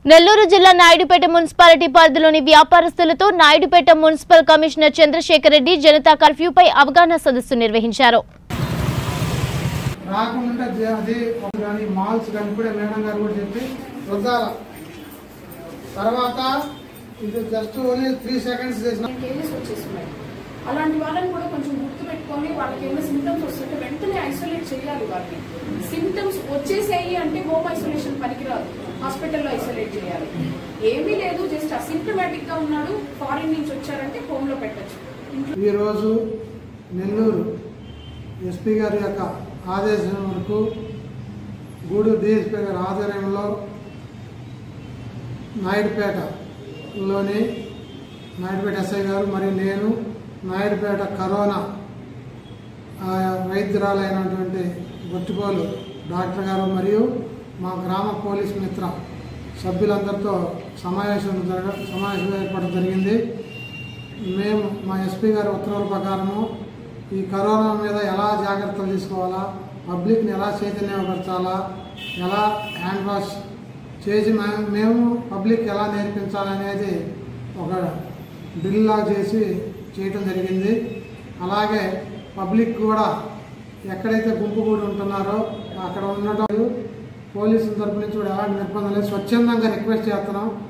నెల్లూరు జిల్లా నాయుడుపేట మున్సిపాలిటీ పరిధిలోని వ్యాపారస్తులతో నాయుడుపేట మున్సిపల్ కమిషనర్ చంద్రశేఖర్ రెడ్డి జనతా కర్ఫ్యూపై అవగాహన సదస్సు నిర్వహించారు రాకుండా జ- అది కానీ మాల్స్ కానీ కూడా మేడం గారు కూడా చెప్పి రుద్దాల తర్వాత ఇది జస్ట్ ఓన్లీ త్రీ సెకండ్స్ చేసిన కేసెస్ వచ్చేస్తున్నాయి అలాంటి వాళ్ళని కూడా కొంచెం గుర్తు పెట్టుకొని వాళ్ళకి ఏమైనా సిమ్టమ్స్ వస్తుంటే వెంటనే ఐసోలేట్ చేయాలి వాళ్ళని సిమ్టమ్స్ వచ్చేసాయి అంటే హోమ్ ఐసోలేషన్ పనికిరాదు హాస్పిటల్లో ఐసోలేట్ చేయాలి ఏమీ లేదు జస్ట్ అసిమ్టమాటిక్ గా ఉన్నాడు ఫారిన్ నుంచి వచ్చారంటే హోమ్ లో పెట్టచ్చు ఈరోజు నెల్లూరు ఎస్పీ గారి యొక్క ఆదేశం వరకు గూడూరు డిఎస్పీ గారి ఆధ్వర్యంలో నాయుడుపేటలోని నాయుడుపేట ఎస్ఐ గారు మరియు నేను నాయుడుపేట కరోనా ఆ, వైద్యురాలైనటువంటి బొట్టిపోలు డాక్టర్ గారు మరియు మా గ్రామ పోలీస్ మిత్ర సభ్యులందరితో సమావేశం జరగ సమావేశం ఏర్పడడం జరిగింది మేము మా ఎస్పీ గారి ఉత్తర్వుల ప్రకారము ఈ కరోనా మీద ఎలా జాగ్రత్తలు తీసుకోవాలా పబ్లిక్ని ఎలా చైతన్యపరచాలా ఎలా హ్యాండ్ వాష్ చేసి మే- మేము పబ్లిక్ ఎలా నేర్పించాలనేది ఒక డ్రిల్ లాగా చేసి చేయటం జరిగింది అలాగే పబ్లిక్ కూడా ఎక్కడైతే గుంపు కూడి ఉంటున్నారో అక్కడ ఉండటం పోలీసుల తరపు నుంచి కూడా ఎలాంటి నిర్బంధం లేదు స్వచ్ఛందంగా రిక్వెస్ట్ చేస్తున్నాం